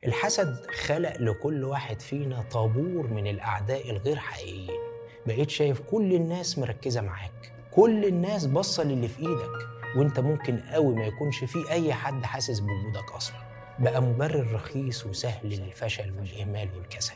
الحسد خلق لكل واحد فينا طابور من الأعداء الغير حقيقيين بقيت شايف كل الناس مركزة معاك كل الناس باصة للي في إيدك وانت ممكن قوي ما يكونش في أي حد حاسس بوجودك أصلا بقى مبرر رخيص وسهل للفشل والإهمال والكسل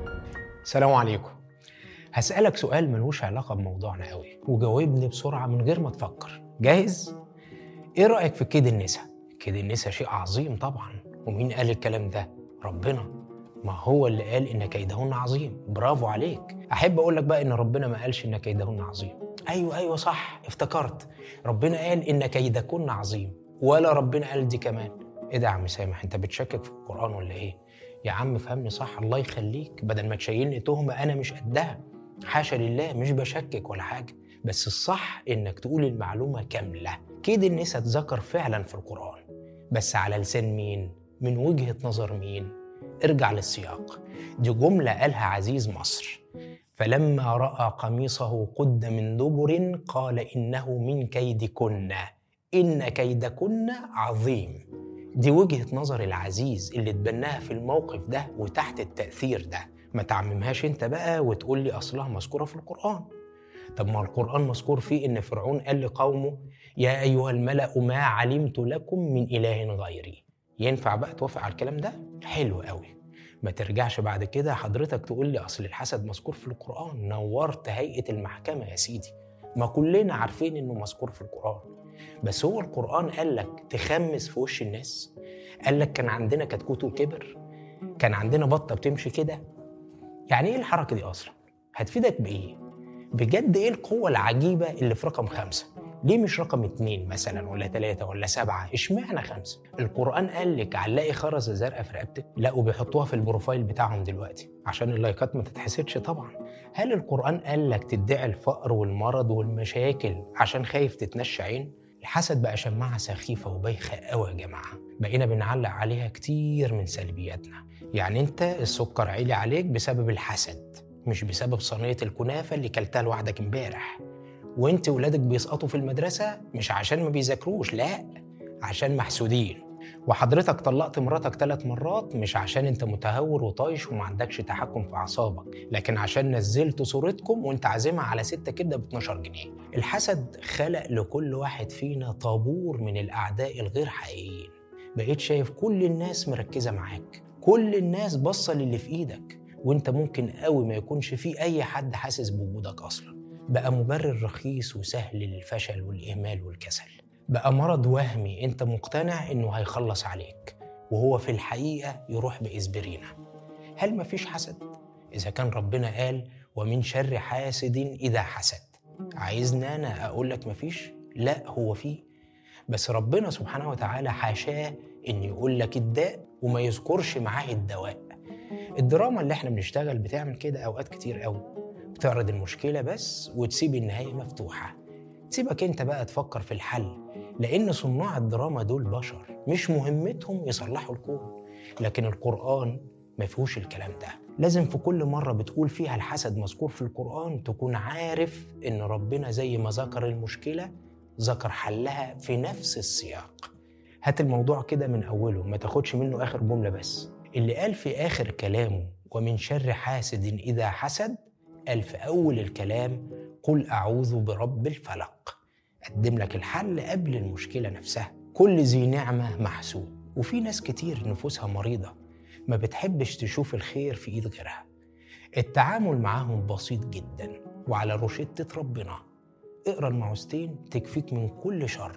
السلام عليكم هسألك سؤال ملوش علاقة بموضوعنا قوي وجاوبني بسرعة من غير ما تفكر جاهز؟ ايه رأيك في كيد النساء؟ كيد النساء شيء عظيم طبعا ومين قال الكلام ده؟ ربنا ما هو اللي قال ان كيدهن عظيم برافو عليك احب اقول لك بقى ان ربنا ما قالش ان كيدهن عظيم ايوه ايوه صح افتكرت ربنا قال ان كيدكن عظيم ولا ربنا قال دي كمان ايه ده يا عم سامح انت بتشكك في القران ولا ايه يا عم فهمني صح الله يخليك بدل ما تشيلني تهمه انا مش قدها حاشا لله مش بشكك ولا حاجه بس الصح انك تقول المعلومه كامله كيد النساء اتذكر فعلا في القران بس على لسان مين من وجهه نظر مين ارجع للسياق دي جمله قالها عزيز مصر فلما راى قميصه قد من دبر قال انه من كيدكن ان كيدكن عظيم دي وجهه نظر العزيز اللي اتبناها في الموقف ده وتحت التاثير ده ما تعممهاش انت بقى وتقول لي اصلها مذكوره في القران طب ما القران مذكور فيه ان فرعون قال لقومه يا ايها الملا ما علمت لكم من اله غيري ينفع بقى توافق على الكلام ده حلو قوي ما ترجعش بعد كده حضرتك تقول لي اصل الحسد مذكور في القران نورت هيئه المحكمه يا سيدي ما كلنا عارفين انه مذكور في القران بس هو القران قال لك تخمس في وش الناس قال لك كان عندنا كتكوت وكبر كان عندنا بطه بتمشي كده يعني ايه الحركه دي اصلا هتفيدك بايه بجد ايه القوه العجيبه اللي في رقم خمسه ليه مش رقم اتنين مثلا ولا تلاتة ولا سبعة اشمعنى خمسة القرآن قال لك علقي خرزة زرقاء في رقبتك لا وبيحطوها في البروفايل بتاعهم دلوقتي عشان اللايكات ما تتحسدش طبعا هل القرآن قال لك تدعي الفقر والمرض والمشاكل عشان خايف تتنشى عين الحسد بقى شماعة سخيفة وبايخة قوي يا جماعة بقينا بنعلق عليها كتير من سلبياتنا يعني انت السكر عالي عليك بسبب الحسد مش بسبب صينية الكنافة اللي كلتها لوحدك امبارح وانت ولادك بيسقطوا في المدرسة مش عشان ما بيذاكروش لا عشان محسودين وحضرتك طلقت مراتك ثلاث مرات مش عشان انت متهور وطايش وما عندكش تحكم في اعصابك لكن عشان نزلت صورتكم وانت عازمها على ستة كبده ب 12 جنيه الحسد خلق لكل واحد فينا طابور من الاعداء الغير حقيقيين بقيت شايف كل الناس مركزه معاك كل الناس باصه للي في ايدك وانت ممكن قوي ما يكونش في اي حد حاسس بوجودك اصلا بقى مبرر رخيص وسهل للفشل والإهمال والكسل بقى مرض وهمي أنت مقتنع إنه هيخلص عليك وهو في الحقيقة يروح بإسبرينا هل مفيش حسد؟ إذا كان ربنا قال ومن شر حاسد إذا حسد عايزني أنا أقول لك مفيش؟ لا هو فيه بس ربنا سبحانه وتعالى حاشاه إن يقول لك الداء وما يذكرش معاه الدواء الدراما اللي احنا بنشتغل بتعمل كده أوقات كتير قوي بتعرض المشكلة بس وتسيب النهاية مفتوحة تسيبك انت بقى تفكر في الحل لأن صناع الدراما دول بشر مش مهمتهم يصلحوا الكون لكن القرآن ما فيهوش الكلام ده لازم في كل مرة بتقول فيها الحسد مذكور في القرآن تكون عارف إن ربنا زي ما ذكر المشكلة ذكر حلها في نفس السياق هات الموضوع كده من أوله ما تاخدش منه آخر جملة بس اللي قال في آخر كلامه ومن شر حاسد إذا حسد قال في أول الكلام قل أعوذ برب الفلق قدم لك الحل قبل المشكلة نفسها كل ذي نعمة محسود وفي ناس كتير نفوسها مريضة ما بتحبش تشوف الخير في إيد غيرها التعامل معاهم بسيط جدا وعلى روشتة ربنا اقرا المعوذتين تكفيك من كل شر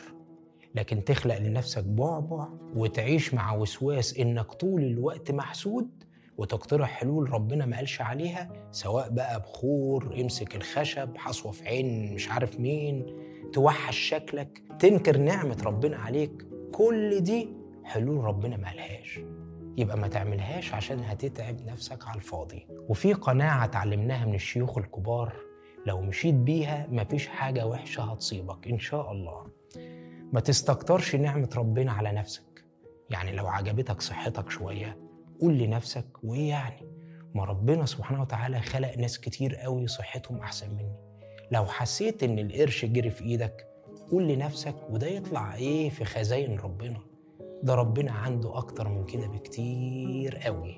لكن تخلق لنفسك بعبع وتعيش مع وسواس انك طول الوقت محسود وتقترح حلول ربنا ما قالش عليها سواء بقى بخور امسك الخشب حصوه في عين مش عارف مين توحش شكلك تنكر نعمة ربنا عليك كل دي حلول ربنا ما قالهاش يبقى ما تعملهاش عشان هتتعب نفسك على الفاضي وفي قناعة اتعلمناها من الشيوخ الكبار لو مشيت بيها مفيش حاجة وحشة هتصيبك إن شاء الله ما تستكترش نعمة ربنا على نفسك يعني لو عجبتك صحتك شوية قول لنفسك وايه يعني ما ربنا سبحانه وتعالى خلق ناس كتير قوي صحتهم احسن مني لو حسيت ان القرش جري في ايدك قول لنفسك وده يطلع ايه في خزاين ربنا ده ربنا عنده أكتر من كده بكتير قوي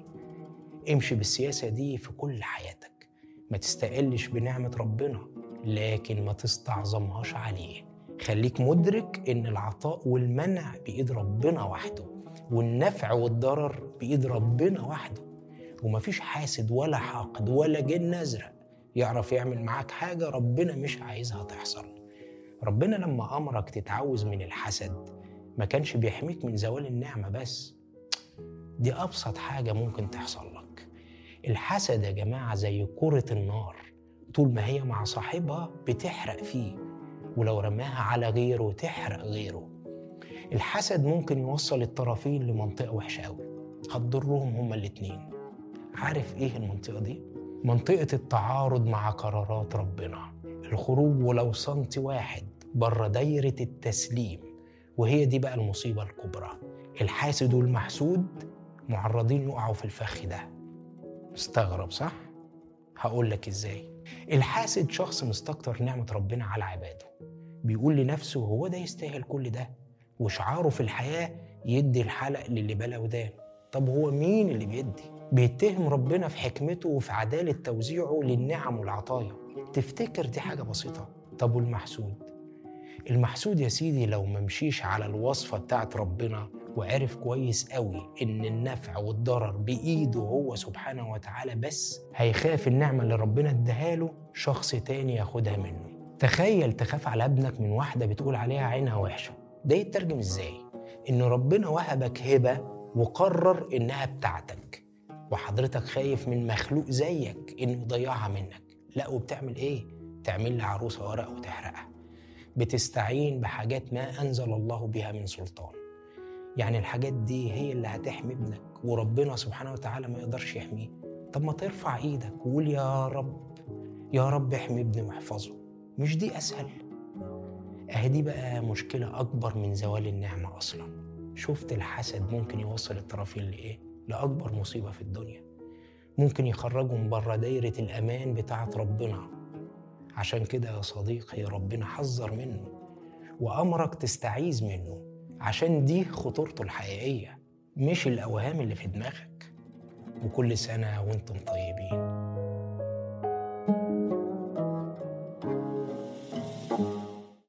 امشي بالسياسة دي في كل حياتك ما تستقلش بنعمة ربنا لكن ما تستعظمهاش عليه خليك مدرك ان العطاء والمنع بإيد ربنا وحده والنفع والضرر بإيد ربنا وحده ومفيش حاسد ولا حاقد ولا جن أزرق يعرف يعمل معاك حاجة ربنا مش عايزها تحصل ربنا لما أمرك تتعوذ من الحسد ما كانش بيحميك من زوال النعمة بس دي أبسط حاجة ممكن تحصل لك الحسد يا جماعة زي كرة النار طول ما هي مع صاحبها بتحرق فيه ولو رماها على غيره تحرق غيره الحسد ممكن يوصل الطرفين لمنطقة وحشة أوي هتضرهم هما الاتنين عارف ايه المنطقة دي؟ منطقة التعارض مع قرارات ربنا الخروج ولو سنتي واحد بره دايرة التسليم وهي دي بقى المصيبة الكبرى الحاسد والمحسود معرضين يقعوا في الفخ ده مستغرب صح؟ هقول لك ازاي الحاسد شخص مستكتر نعمة ربنا على عباده بيقول لنفسه هو ده يستاهل كل ده وشعاره في الحياة يدي الحلق للي بلا ودان طب هو مين اللي بيدي؟ بيتهم ربنا في حكمته وفي عدالة توزيعه للنعم والعطايا تفتكر دي حاجة بسيطة طب والمحسود المحسود يا سيدي لو ممشيش على الوصفة بتاعت ربنا وعرف كويس قوي ان النفع والضرر بايده هو سبحانه وتعالى بس هيخاف النعمة اللي ربنا اداها له شخص تاني ياخدها منه تخيل تخاف على ابنك من واحدة بتقول عليها عينها وحشة ده يترجم ازاي ان ربنا وهبك هبة وقرر انها بتاعتك وحضرتك خايف من مخلوق زيك انه يضيعها منك لا وبتعمل ايه تعمل لي عروسه ورق وتحرقها بتستعين بحاجات ما انزل الله بها من سلطان يعني الحاجات دي هي اللي هتحمي ابنك وربنا سبحانه وتعالى ما يقدرش يحميه طب ما ترفع ايدك وقول يا رب يا رب احمي ابني واحفظه مش دي اسهل اهي دي بقى مشكله اكبر من زوال النعمه اصلا شفت الحسد ممكن يوصل الطرفين لايه لأكبر مصيبة في الدنيا ممكن يخرجهم بره دايرة الأمان بتاعة ربنا عشان كده يا صديقي ربنا حذر منه وأمرك تستعيذ منه عشان دي خطورته الحقيقية مش الأوهام اللي في دماغك وكل سنة وانتم طيبين